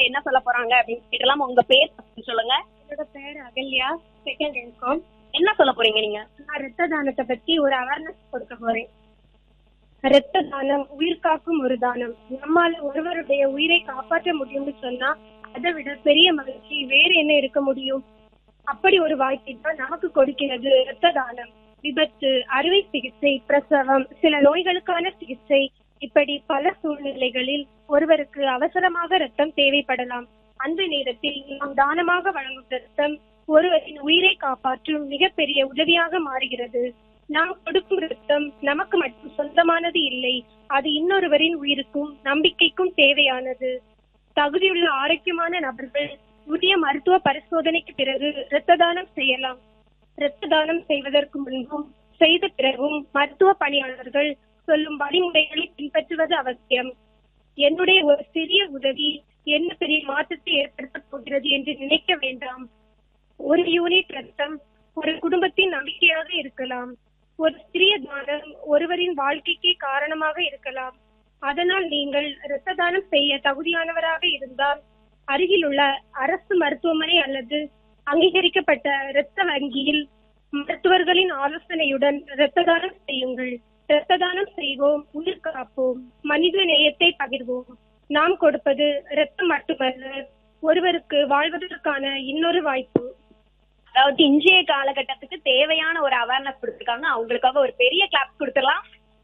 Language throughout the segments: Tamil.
என்ன சொல்ல போறாங்க அப்படின்னு கேட்டலாம் உங்க பேர் first சொல்லுங்க என்னோட பேர் அகல்யா செகண்ட் இன்கம் என்ன சொல்ல போறீங்க நீங்க நான் ரத்த தானத்தை பத்தி ஒரு அவேர்னஸ் கொடுக்க போறேன் ரத்த தானம் உயிர் காக்கும் ஒரு தானம் நம்மால ஒருவருடைய உயிரை காப்பாற்ற முடியும்னு சொன்னா அதை விட பெரிய மகிழ்ச்சி வேறு என்ன இருக்க முடியும் அப்படி ஒரு வாய்ப்பை தான் நமக்கு கொடுக்கிறது ரத்த தானம் விபத்து அறுவை சிகிச்சை பிரசவம் சில நோய்களுக்கான சிகிச்சை இப்படி பல சூழ்நிலைகளில் ஒருவருக்கு அவசரமாக ரத்தம் தேவைப்படலாம் அந்த நேரத்தில் நாம் தானமாக வழங்கும் ரத்தம் ஒருவரின் உயிரை காப்பாற்றும் மிகப்பெரிய உதவியாக மாறுகிறது நாம் கொடுக்கும் ரத்தம் நமக்கு மட்டும் சொந்தமானது இல்லை அது இன்னொருவரின் உயிருக்கும் நம்பிக்கைக்கும் தேவையானது தகுதியுள்ள ஆரோக்கியமான நபர்கள் உரிய மருத்துவ பரிசோதனைக்கு பிறகு இரத்த தானம் செய்யலாம் இரத்த தானம் செய்வதற்கு முன்பும் செய்த பிறகும் மருத்துவ பணியாளர்கள் சொல்லும் வழிமுறைகளை பின்பற்றுவது அவசியம் என்னுடைய ஒரு சிறிய உதவி என்ன பெரிய மாற்றத்தை ஏற்படுத்தப் போகிறது என்று நினைக்க வேண்டாம் ஒரு யூனிட் ரத்தம் ஒரு குடும்பத்தின் நம்பிக்கையாக இருக்கலாம் ஒரு சிறிய தானம் ஒருவரின் வாழ்க்கைக்கு காரணமாக இருக்கலாம் அதனால் நீங்கள் இரத்த தானம் செய்ய தகுதியானவராக இருந்தால் அருகிலுள்ள அரசு மருத்துவமனை அல்லது அங்கீகரிக்கப்பட்ட இரத்த வங்கியில் மருத்துவர்களின் ஆலோசனையுடன் இரத்த தானம் செய்யுங்கள் இரத்த தானம் செய்வோம் உயிர் காப்போம் மனித நேயத்தை பகிர்வோம் நாம் கொடுப்பது இரத்தம் மட்டுமல்ல ஒருவருக்கு வாழ்வதற்கான இன்னொரு வாய்ப்பு அதாவது இன்றைய காலகட்டத்துக்கு தேவையான ஒரு அவேர்னஸ் கொடுத்துருக்காங்க அவங்களுக்காக ஒரு பெரிய கிளாப் கொடுத்துடலாம்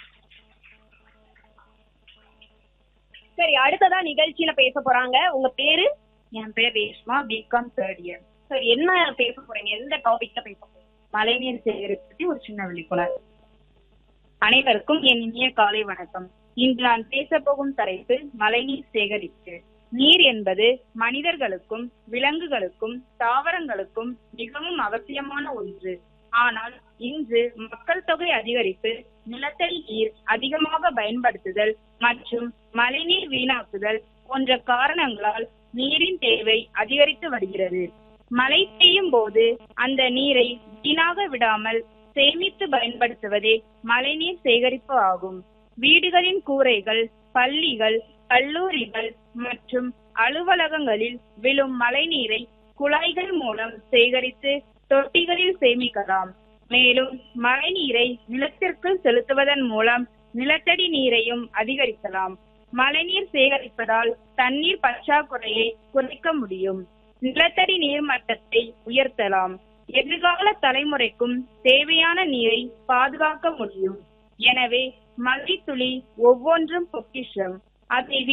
சரி அடுத்ததா நிகழ்ச்சியில பேச போறாங்க உங்க பேரு என் பேர் ரேஷ்மா பிகாம் தேர்ட் இயர் சரி என்ன பேச போறீங்க எந்த டாபிக்ல பேச போறீங்க மழைநீர் சேகரிப்பு பற்றி ஒரு சின்ன விழிப்புணர்வு அனைவருக்கும் என் இனிய காலை வணக்கம் இன்று நான் பேச போகும் தலைப்பு மழைநீர் சேகரிப்பு நீர் என்பது மனிதர்களுக்கும் விலங்குகளுக்கும் தாவரங்களுக்கும் மிகவும் அவசியமான ஒன்று ஆனால் இன்று மக்கள் தொகை அதிகரிப்பு நிலத்தடி நீர் அதிகமாக பயன்படுத்துதல் மற்றும் மழைநீர் வீணாக்குதல் போன்ற காரணங்களால் நீரின் தேவை அதிகரித்து வருகிறது மழை பெய்யும் போது அந்த நீரை வீணாக விடாமல் சேமித்து பயன்படுத்துவதே மழைநீர் சேகரிப்பு ஆகும் வீடுகளின் கூரைகள் பள்ளிகள் கல்லூரிகள் மற்றும் அலுவலகங்களில் விழும் மழைநீரை குழாய்கள் மூலம் சேகரித்து தொட்டிகளில் சேமிக்கலாம் மேலும் மழைநீரை நிலத்திற்குள் செலுத்துவதன் மூலம் நிலத்தடி நீரையும் அதிகரிக்கலாம் மழைநீர் சேகரிப்பதால் தண்ணீர் பற்றாக்குறையை குறைக்க முடியும் நிலத்தடி நீர் மட்டத்தை உயர்த்தலாம் எதிர்கால தலைமுறைக்கும் தேவையான நீரை பாதுகாக்க முடியும் எனவே மழை துளி ஒவ்வொன்றும் பொக்கிஷம் அதை